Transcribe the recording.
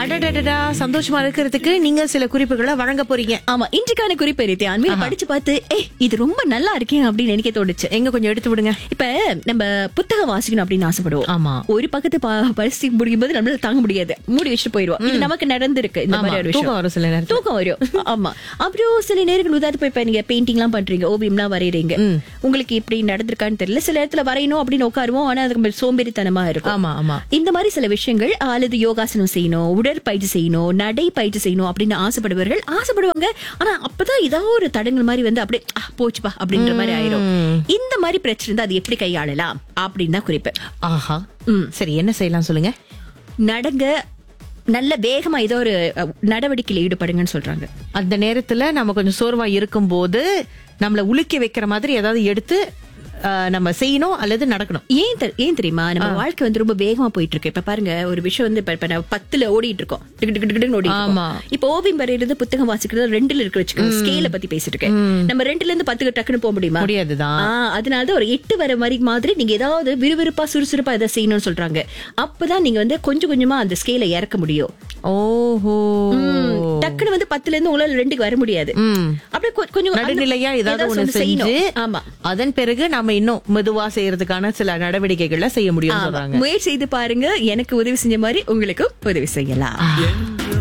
அடடடடா சந்தோஷமா இருக்கிறதுக்கு நீங்க சில குறிப்புகளை வழங்க போறீங்க ஆமா இன்றைக்கான குறிப்பு ரீதி அண்மையில படிச்சு பார்த்து ஏ இது ரொம்ப நல்லா இருக்கேன் அப்படின்னு எனக்கு தோணுச்சு எங்க கொஞ்சம் எடுத்து விடுங்க இப்ப நம்ம புத்தகம் வாசிக்கணும் அப்படின்னு ஆசைப்படுவோம் ஆமா. ஒரு பக்கத்து ப- பரிசு முடியும் போது நம்மளால தாங்க முடியாது மூடி வச்சுட்டு போயிடுவோம் இது நமக்கு நடந்திருக்கு இந்த ஆமா, மாதிரி ஒரு தூக்கம் விஷயம் வரும் சில நேரத்துல. தூக்கம் வரும் ஆமா அப்புறம் சில நேரங்கள் உதாரணத்து போய் இப்ப நீங்க பெயிண்டிங் எல்லாம் பண்றீங்க ஓவியம் எல்லாம் வரையறீங்க உங்களுக்கு இப்படி நடந்திருக்கான்னு தெரியல சில இடத்துல வரையணும் அப்படின்னு உட்காருவோம் ஆனா அதுக்கு கொஞ்சம் சோம்பேறித்தனமா இருக்கும் ஆமா ஆமா இந்த மாதிரி சில விஷயங்கள் அல்லது யோகாசனம் செய்யணும் உடற்பயிற்சி செய்யணும் நடை பயிற்சி செய்யணும் அப்படின்னு ஆசைப்படுவார்கள் ஆசைப்படுவாங்க ஆனா அப்பதான் ஏதாவது ஒரு தடங்கள் மாதிரி வந்து அப்படியே "ஆ, போச்சுப்பா அப்படின்ற மாதிரி ஆயிரும் இந்த மாதிரி பிரச்சனை இருந்தா அது எப்படி கையாளலாம் அப்படின்னு தான் குறிப்பு ஆஹா சரி என்ன செய்யலாம் சொல்லுங்க நடங்க நல்ல வேகமா ஏதோ ஒரு அஹ், நடவடிக்கையில ஈடுபடுங்கன்னு சொல்றாங்க அந்த நேரத்துல நம்ம கொஞ்சம் சோர்வா இருக்கும்போது நம்மள உலுக்கி வைக்கிற மாதிரி ஏதாவது எடுத்து ஆ, நம்ம செய்யணும் அல்லது நடக்கணும் ஏன் தெ- ஏன் தெரியுமா நம்ம வாழ்க்கை வந்து ரொம்ப வேகமா போயிட்டு இருக்கு இப்ப பாருங்க ஒரு விஷயம் வந்து இப்ப- இப்ப நம்ம பத்துல ஓடிட்டு இருக்கோம் டிக்கு டிக்கு டிக்குன்னு ஓடிட்டு இருக்கோம். ஆமா. இப்ப ஓவியம் வரையிறது புத்தகம் வாசிக்கிறது ரெண்டுல இருக்கு வச்சுக்கோங்க ஸ்கேல பத்தி பேசிட்டு இருக்கேன் நம்ம ரெண்டுல இருந்து பத்துக்கு டக்குன்னு போக முடியுமா முடியாதுதான் ஆ, அதனாலதான் ஒரு எட்டு வர மாதிரி மாதிரி நீங்க ஏதாவது விறுவிறுப்பா சுறுசுறுப்பா இதை செய்யணும்னு சொல்றாங்க அப்பதான் நீங்க வந்து கொஞ்சம் கொஞ்சமா அந்த ஸ்கேல இறக்க முடியும் ஓஹோ டக்குன்னு வந்து பத்துல இருந்து உங்களால ரெண்டுக்கு வர முடியாது ம். அப்படியே கொ- கொஞ்சம் அந்த- நடுநிலையா ஏதாவது ஒண்ணு செய்யணும். செஞ்சு ஆமா அதன் பிறகு நம்ம இன்னும் மெதுவா செய்யறதுக்கான சில நடவடிக்கைகளை செய்ய முடியும் ஆமா. சொல்றாங்க முயற்சி செய்து பாருங்க எனக்கு உதவி செஞ்ச மாதிரி உங்களுக்கு உதவி செய்யலாம்